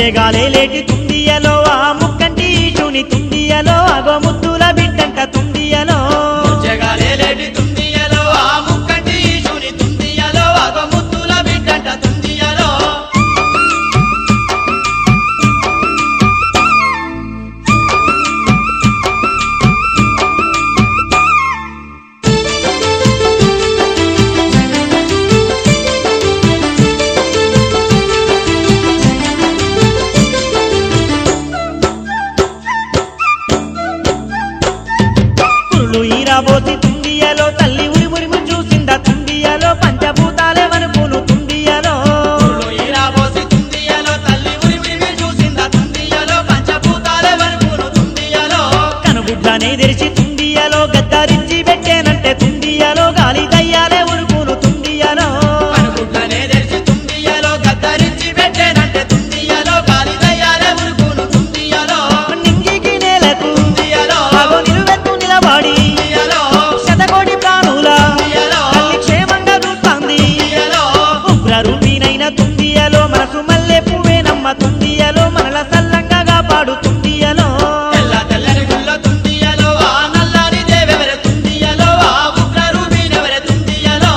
ముచ్చెగాలే లేటి తుండియలో ఆ ముక్కంటి ఈశుని తుండియలో అగో ముద్దుల బిడ్డంట తుండియలో జగాలేలేటి తుందియలో ఆ ముక్కంటి ఈశుని తుందియలో అగ ముద్దుల బిడ్డంట తుందియలో పురులు ఈరాబోసి తుండియలో తల్లి ఉరి ఉరిము చూసింద తుండియలో పంచభూతాలే వనుకును తుండియలో ఊళ్ళో ఈరాబోసి తుందియలో తల్లి ఉరి ఉరిమి చూసింద తుందియలో పంచభూతాలే వరకును తుందియలో కనుగుడ్లనే తెరిచి తుండియలో గద్దరించి పెట్టేనంటే తుండియలో గాలి దయ్యాలే ఉరుకును తుండియలో కనుగుడ్లనే తెరిచి తుందియలో గద్దరించి పెట్టేనంటే తుందియలో గాలి దయ్యాలే ఉరుకును తుందియలో నింగికి నేలకు తుందియలో అగో నిలువెత్తు నిలబడి తుందియలో శతకోటి ప్రాణుల తుందియలో తల్లి క్షేమంగా చూస్తాంది తుందియలో ఉగ్ర రూపినైన తుండియలో మనసు మల్లె పువ్వేనమ్మ తుండియలో మనల సల్లంగా కాపాడు తుండియలో తెల్ల తెల్లని గుల్ల తుందియలో ఆ నల్లని దేవెవరె తుందియలో ఆ ఉగ్ర రూపినెవరె తుందియలో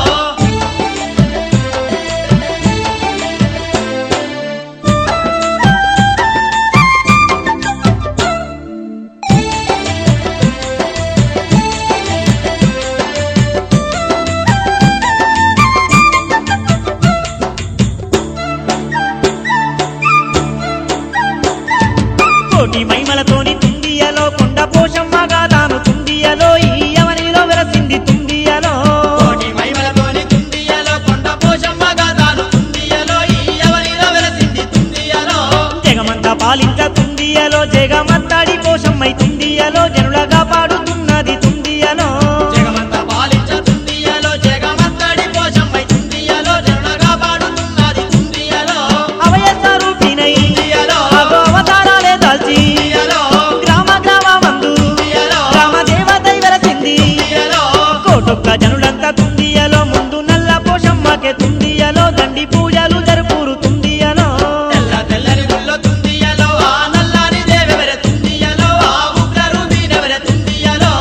కోటి మైమలతోని తుండియలో కొండ పోషమ్మగా తాను తుండియలో ఈ యవనిలో వెరసింది తుండియలో కోటి మహిమలతోని తుందియలో కొండ పోషమ్మగా తాను తుందియలో ఈ ఎవరిలో వెలసింది తుందియలో జగమంతా పాలించ తుండియలో జగమంతాడి పోషమ్మై తుండియలో జనులగా పాడుతున్నది తుండియలో జగమంత పాలించ తుందియలో జగమంతడి పోషమ్మై తుందియలో జనుడగా పాడుతున్నది తుందియలో అవయస్త రూపినై తుందియలో అగో అవతారాలే దాల్చి తుందియలో గ్రామ గ్రామ మందు తుందియలో గ్రామ దేవతై వెరసింది తుందియలో కోటొక్క జనులంతా తుండియలో ముందు నల్ల పోషమ్మకే తుండియలో దండి పూజలు జరుపురు తుండియలో తెల్ల తెల్లని గుల్ల తుందియలో ఆ నల్లని దేవెవరె తుందియలో ఆ ఉగ్ర రూపినెవరె తుందియలో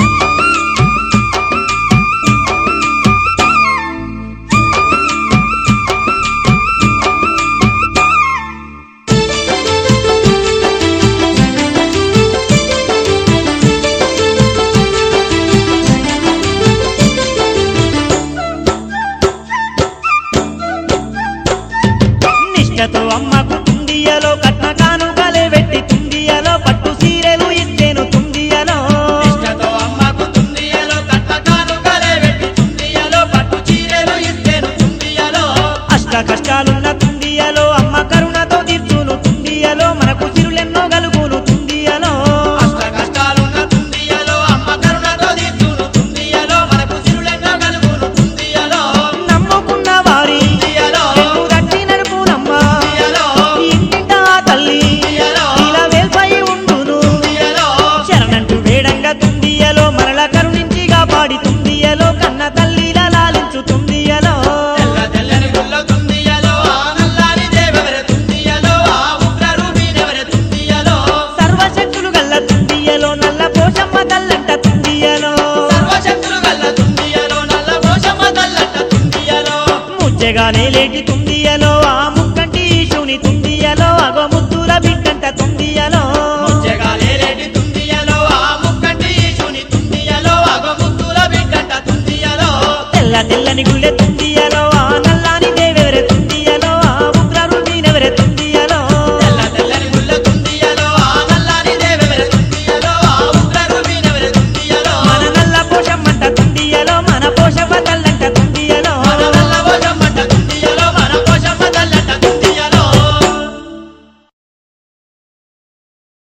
నిష్టతో అమ్మకు తుండియలో కట్న కానుకలే వెట్టి తుండియలో పట్టు సీరెలు ఇచ్చేను తుండియలో ఇష్టతో అమ్మకు తుందియలో కట్ట కానుకలే వెట్టి తుందియలో పట్టు చీరెలు ఇస్తేను తుందియలో అష్ట కష్టాలున్న తుండియలో అమ్మ కరుణతో తీర్చును తుండియలో మనకు సిరులెన్నో గలుగును తుండియలో అష్ట కష్టాలున్న తుందియలో అమ్మ కరుణతో తీర్చును తుందియలో మనకు సిరులెన్నో కలుగును తుందియలో నమ్ముకున్న వారి తుందియలో వెన్ను తట్టి నడుపునమ్మ తుందియలో ఇంటింట ఆ తల్లి తుందియలో ఇలా వేల్పై ఉండును తుందియలో శరణంటూ వేడంగా తుండియలో మనల కరుణించి కాపాడి తుండియలో కన్న తల్లిలా లాలించు తుండియలో తెల్ల తెల్లని గుల్ల తుందియలో ఆ నల్లాని దేవెవరె తుందియలో ఆ ఉగ్ర రూపినెవరె తుందియలో సర్వశక్తులు గల్ల తుండియలో నల్ల పోషమ్మ తల్లంట తుండియలో సర్వశక్తులు గల్ల తుందియలో నల్ల పోషమ్మ తల్లంట తుందియలో ముచ్చగానే లేటి తుండియలో ఆ ముక్కంటి ఈశుని తుండియలో అగో ముద్దుల బిడ్డంట తుండియలో జగాలేలేటి తుందియలో ఆ ముక్కంటి ఈశుని తుందియలో అగ ముద్దుల బిడ్డంట తుందియలో తెల్ల తెల్లని గుళ్ళె తుండియలో